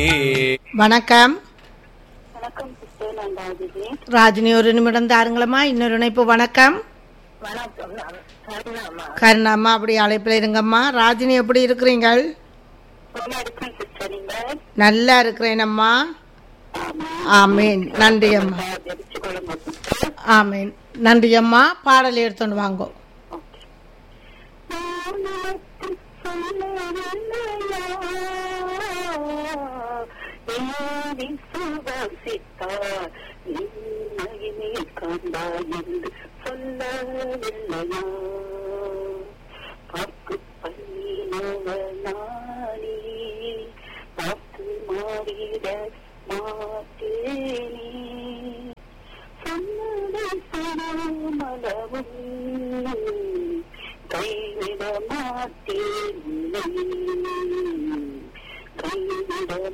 வணக்கம் வணக்கம் சிஸ்டர் நான் ராஜினி ராஜினி ஒரு நிமிடம் தாருங்களம்மா இன்னொரு இணைப்பு வணக்கம் வணக்கம் நான் கருணாமா கருணாம்மா அப்படி அழைப்பில் இருங்கம்மா ராஜினி எப்படி இருக்கிறீங்கள் நல்லா இருக்கேன் சிஸ்டர் நீங்க நல்லா இருக்கிறேன் அம்மா ஆமீன் நன்றி அம்மா தெரிச்சு கொள்ளுங்க சிஸ்டர் ஆமீன் நன்றி அம்மா பாடல் எடுத்துன்னு வாங்கோ ஓகே நான் உனக்கு சொல்லவில்லையா ஏறி சுவாசித்தார் நின்மையினை கண்டாய் என்று சொல்லவில்லையா பார்க்கு பண்ணினவனானே பார்த்து மாறிட மாட்டேனே சொன்னதை சொல்லாமலவும் கைவிட மாட்டேன் உன்னை. கைவிட